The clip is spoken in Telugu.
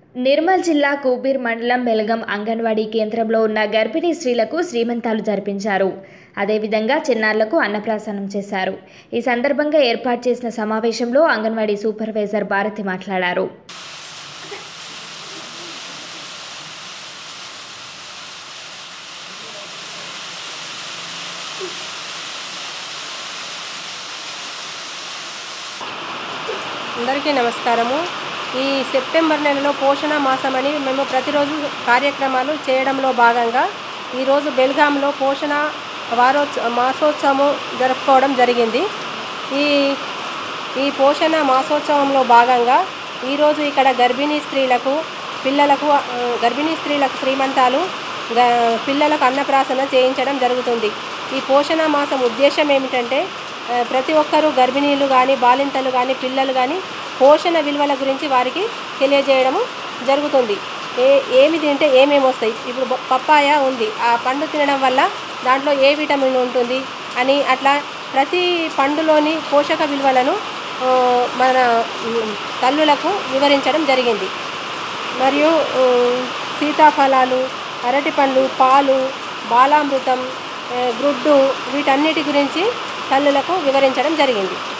నిర్మల్ జిల్లా కూబీర్ మండలం బెలగం అంగన్వాడీ కేంద్రంలో ఉన్న గర్భిణీ స్త్రీలకు శ్రీమంతాలు జరిపించారు అదేవిధంగా చిన్నారులకు అన్నప్రాసనం చేశారు ఈ సందర్భంగా ఏర్పాటు చేసిన సమావేశంలో అంగన్వాడీ సూపర్వైజర్ భారతి మాట్లాడారు అందరికీ నమస్కారము ఈ సెప్టెంబర్ నెలలో పోషణ మాసం అని మేము ప్రతిరోజు కార్యక్రమాలు చేయడంలో భాగంగా ఈరోజు బెల్గాంలో పోషణ వారోత్స మాసోత్సవం జరుపుకోవడం జరిగింది ఈ ఈ పోషణ మాసోత్సవంలో భాగంగా ఈరోజు ఇక్కడ గర్భిణీ స్త్రీలకు పిల్లలకు ఆ, గర్భిణీ స్త్రీలకు శ్రీమంతాలు గ- పిల్లలకు అన్నప్రాసన చేయించడం జరుగుతుంది ఈ పోషణ మాసం ఉద్దేశం ఏమిటంటే ఆ, ప్రతి ఒక్కరూ గర్భిణీలు కానీ బాలింతలు కానీ పిల్లలు కానీ పోషణ విలువల గురించి వారికి తెలియజేయడము జరుగుతుంది ఏ ఏమి తింటే ఏమేమి వస్తాయి ఇప్పుడు బ- పప్పాయ ఉంది ఆ పండు తినడం వల్ల దాంట్లో ఏ విటమిన్ ఉంటుంది అని అట్లా ప్రతి పండులోని పోషక విలువలను ఆ, మన ఉమ్, తల్లులకు వివరించడం జరిగింది మరియు ఉమ్, సీతాఫలాలు అరటి పండ్లు పాలు బాలామృతం ఆ, గ్రుడ్డు వీటన్నిటి గురించి తల్లులకు వివరించడం జరిగింది